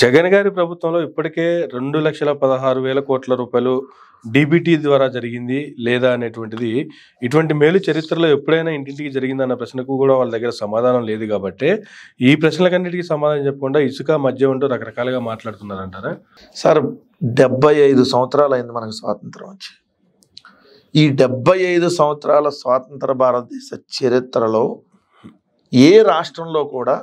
జగన్ గారి ప్రభుత్వంలో ఇప్పటికే రెండు లక్షల పదహారు వేల కోట్ల రూపాయలు డీబీటీ ద్వారా జరిగింది లేదా అనేటువంటిది ఇటువంటి మేలు చరిత్రలో ఎప్పుడైనా ఇంటింటికి జరిగిందన్న ప్రశ్నకు కూడా వాళ్ళ దగ్గర సమాధానం లేదు కాబట్టి ఈ ప్రశ్నలకన్నిటికీ సమాధానం చెప్పకుండా ఇసుక మధ్య ఉంటూ రకరకాలుగా మాట్లాడుతున్నారంటారా సార్ డెబ్బై ఐదు సంవత్సరాలు అయింది మనకు స్వాతంత్రం వచ్చి ఈ డెబ్బై ఐదు సంవత్సరాల స్వాతంత్ర భారతదేశ చరిత్రలో ఏ రాష్ట్రంలో కూడా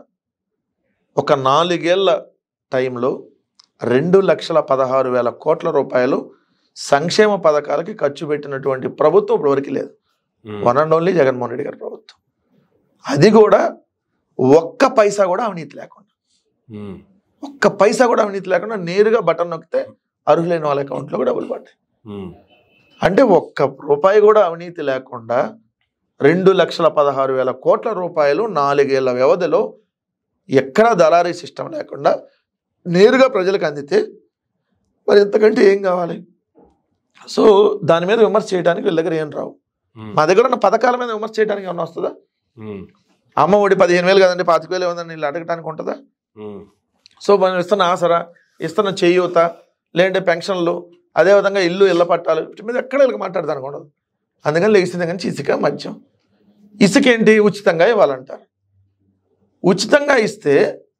ఒక నాలుగేళ్ల టైంలో రెండు లక్షల పదహారు వేల కోట్ల రూపాయలు సంక్షేమ పథకాలకి ఖర్చు పెట్టినటువంటి ప్రభుత్వం ఇప్పటివరకు లేదు one and only Jaganmohan Reddy గారి ప్రభుత్వం అది కూడా ఒక్క పైసా కూడా అవినీతి లేకుండా ఉమ్. ఒక్క పైసా కూడా అవినీతి లేకుండా నేరుగా బటన్ నొక్కితే అర్హులైన వాళ్ళ అకౌంట్లో కూడా డబ్బులు పడ్డాయి ఉమ్. అంటే ఒక్క రూపాయి కూడా అవినీతి లేకుండా రెండు లక్షల పదహారు వేల కోట్ల రూపాయలు నాలుగేళ్ల వ్యవధిలో ఎక్కడా దళారీ సిస్టమ్ లేకుండా నేరుగా ప్రజలకు అందితే మరి ఎంతకంటే ఏం కావాలి సో దాని మీద విమర్శ చేయడానికి వీళ్ళ దగ్గర ఏం రావు ఉమ్. మా దగ్గర ఉన్న పథకాల మీద విమర్శ చేయడానికి ఏమన్నా వస్తుందా ఉమ్. అమ్మ ఒడి పదిహేను వేలు కదండి పాతిక వేలు ఏముందని వీళ్ళు అడగటానికి ఉంటుందా ఉమ్. సో మనం ఇస్తున్న ఆసరా ఇస్తున్న చేయూత లేదంటే పెన్షన్లు అదేవిధంగా ఇల్లు ఇళ్ళ పట్టాలు వీటి మీద ఎక్కడ వీళ్ళకి మాట్లాడదానికి ఉండదు అందుకని లెగిసింది కానీ ఇసుక మద్యం ఇసుక ఏంటి ఉచితంగా ఇవ్వాలంటారు ఉచితంగా ఇస్తే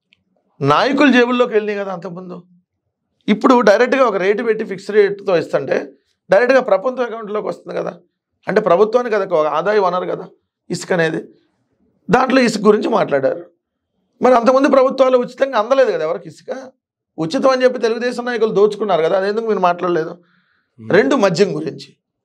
నాయకుల జేబుల్లోకి వెళ్ళినాయి కదా అంతకుముందు ఇప్పుడు డైరెక్ట్గా ఒక రేటు పెట్టి ఫిక్స్డ్ రేటుతో ఇస్తుంటే డైరెక్ట్గా ప్రభుత్వ అకౌంట్లోకి వస్తుంది కదా అంటే ప్రభుత్వానికి కదా ఒక ఆదాయ వనరు కదా ఇసుక అనేది దాంట్లో ఇసుక గురించి మాట్లాడారు మరి అంతకుముందు ప్రభుత్వాలు ఉచితంగా అందలేదు కదా ఎవరికి ఇసుక ఉచితం అని చెప్పి తెలుగుదేశం నాయకులు దోచుకున్నారు కదా అదెందుకు మీరు మాట్లాడలేదు రెండు మద్యం గురించి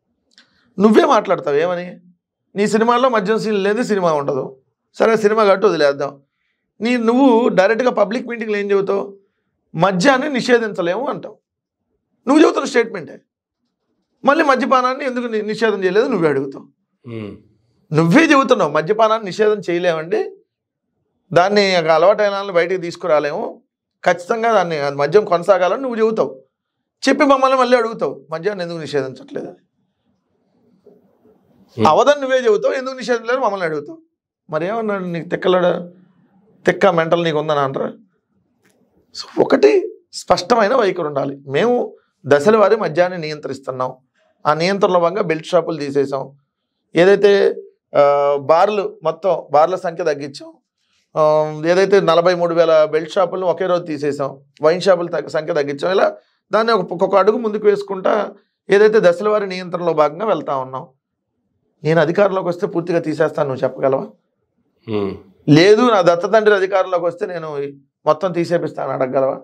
నువ్వే మాట్లాడతావు ఏమని నీ సినిమాల్లో మద్యం సీన్ లేదు సినిమా ఉండదు సరే సినిమా కట్టు వదిలేద్దాం నీ నువ్వు డైరెక్ట్గా పబ్లిక్ మీటింగ్లో ఏం చెబుతావు మద్యాన్ని నిషేధించలేము అంటావు నువ్వు చెబుతున్న స్టేట్మెంటే మళ్ళీ మద్యపానాన్ని ఎందుకు ని- నిషేధం చేయలేదు నువ్వే అడుగుతావు ఉమ్. నువ్వే చెబుతున్నావు మద్యపానాన్ని నిషేధం చేయలేమండి దాన్ని ఒక అలవాటైన వాళ్ళని బయటికి తీసుకురాలేము ఖచ్చితంగా దాన్ని అది మద్యం కొనసాగాలని నువ్వు చెబుతావు చెప్పి మమ్మల్ని మళ్ళీ అడుగుతావు మద్యాన్ని ఎందుకు నిషేధించట్లేదు అని Hmm. అవదని నువ్వే చెబుతావు ఎందుకు నిషేధించలేదు మమ్మల్ని అడుగుతావు మరి ఏమన్నాడు నీకు తిక్కలాడ తిక్క మెంటల్ నీకు ఉందని అంటారా సో ఒకటి స్పష్టమైన వైఖరి ఉండాలి మేము దశల వారి మద్యాన్ని నియంత్రిస్తున్నాం ఆ నియంత్రణలో భాగంగా బెల్ట్ షాపులు తీసేసాం ఏదైతే ఆ, బార్లు మొత్తం బార్ల సంఖ్య తగ్గించాం ఆ, ఏదైతే నలభై మూడు వేల బెల్ట్ షాపులను ఒకే రోజు తీసేసాం వైన్ షాపుల తగ్గ- సంఖ్య తగ్గించాం ఇలా దాన్ని ఒక ఒక్కొక్క అడుగు ముందుకు వేసుకుంటా ఏదైతే దశల వారి నియంత్రణలో భాగంగా వెళ్తా ఉన్నాం నేను అధికారంలోకి వస్తే పూర్తిగా తీసేస్తాను నువ్వు చెప్పగలవా ఉమ్. లేదు నా దత్తతండ్రి అధికారంలోకి వస్తే నేను మొత్తం తీసేపిస్తాను అడగగలవా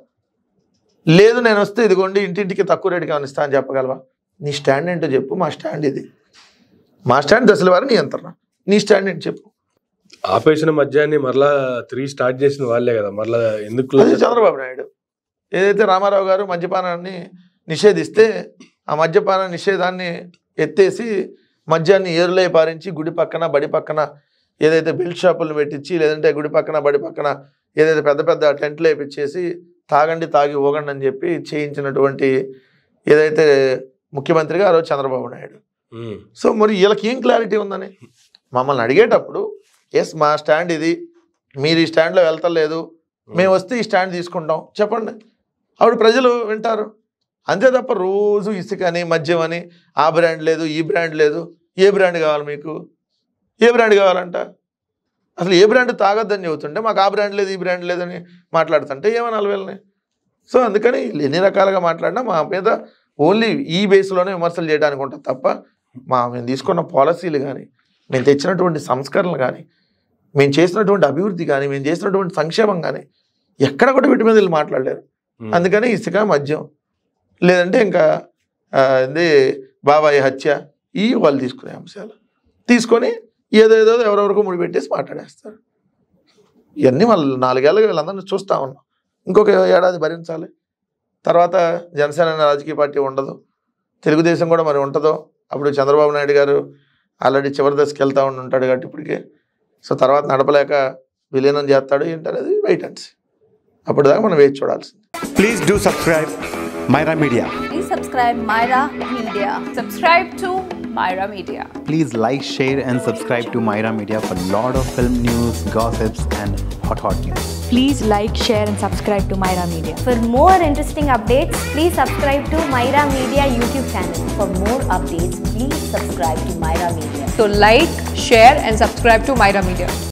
లేదు నేను వస్తే ఇదిగోండి ఇంటింటికి తక్కువ రేటుకి ఏమైనా ఇస్తా అని చెప్పగలవా నీ స్టాండ్ ఏంటో చెప్పు మా స్టాండ్ ఇది మా స్టాండ్ దశల వారి నియంత్రణ నీ స్టాండ్ ఏంటి చెప్పు ఆపేసిన మద్యాన్ని మరలా తిరిగి స్టార్ట్ చేసిన వాళ్ళే కదా మరలా ఎందుకు అది చంద్రబాబు నాయుడు ఏదైతే రామారావు గారు మద్యపానాన్ని నిషేధిస్తే ఆ మద్యపాన నిషేధాన్ని ఎత్తేసి మద్యాన్ని ఏరులై పారించి గుడి పక్కన బడి పక్కన ఏదైతే బెల్ట్ షాపులను పెట్టించి లేదంటే గుడి పక్కన బడి పక్కన ఏదైతే పెద్ద పెద్ద టెంట్లు వేపించేసి తాగండి తాగి ఊగండి అని చెప్పి చేయించినటువంటి ఏదైతే ముఖ్యమంత్రిగా ఆ రోజు చంద్రబాబు నాయుడు ఉమ్. సో మరి వీళ్ళకి ఏం క్లారిటీ ఉందని మమ్మల్ని అడిగేటప్పుడు ఎస్ మా స్టాండ్ ఇది మీరు ఈ స్టాండ్లో వెళ్తలేదు మేము వస్తే ఈ స్టాండ్ తీసుకుంటాం చెప్పండి అప్పుడు ప్రజలు వింటారు అంతే తప్ప రోజు ఇసుక అని మద్యం అని ఆ బ్రాండ్ లేదు ఈ బ్రాండ్ లేదు ఏ బ్రాండ్ కావాలి మీకు ఏ బ్రాండ్ కావాలంట అసలు ఏ బ్రాండ్ తాగొద్దని చెబుతుంటే మాకు ఆ బ్రాండ్ లేదు ఈ బ్రాండ్ లేదని మాట్లాడుతుంటే ఏమనాలి వీళ్ళని సో అందుకని వీళ్ళు ఎన్ని రకాలుగా మాట్లాడినా మా మీద ఓన్లీ ఈ బేస్లోనే విమర్శలు చేయడానికి ఉంటుంది తప్ప మా మేము తీసుకున్న పాలసీలు కానీ మేము తెచ్చినటువంటి సంస్కరణలు కానీ మేము చేసినటువంటి అభివృద్ధి కానీ మేము చేసినటువంటి సంక్షేమం కానీ ఎక్కడ కూడా వీటి మీద వీళ్ళు మాట్లాడలేరు ఉమ్. అందుకని ఇసుక మద్యం లేదంటే ఇంకా ఆ, ఇది బాబాయ్ హత్య ఈ వాళ్ళు తీసుకునే అంశాలు తీసుకొని ఏదేదో ఎవరెవరికో ముడిపెట్టేసి మాట్లాడేస్తారు ఇవన్నీ వాళ్ళు నాలుగేళ్ళకి వీళ్ళందరినీ చూస్తూ ఉన్నాం ఇంకొక ఏడాది భరించాలి తర్వాత జనసేన అనే రాజకీయ పార్టీ ఉండదు తెలుగుదేశం కూడా మరి ఉంటుందో అప్పుడు చంద్రబాబు నాయుడు గారు ఆల్రెడీ చివరి దశకి వెళ్తా ఉండి ఉంటాడు కాబట్టి ఇప్పటికే సో తర్వాత నడపలేక విలీనం చేస్తాడు ఏంటనేది వెయిట్ అండ్ see. అప్పుడు దాకా మనం వేచి చూడాల్సింది Please do subscribe Myra Media. Please subscribe Myra Media. Subscribe to Myra Media. Please like, share, and subscribe to Myra Media for lot of film news, gossips, and hot hot news. Please like, share, and subscribe to Myra Media. For more interesting updates, please subscribe to Myra Media YouTube channel. For more updates, please subscribe to Myra Media. So like, share and subscribe to Myra Media.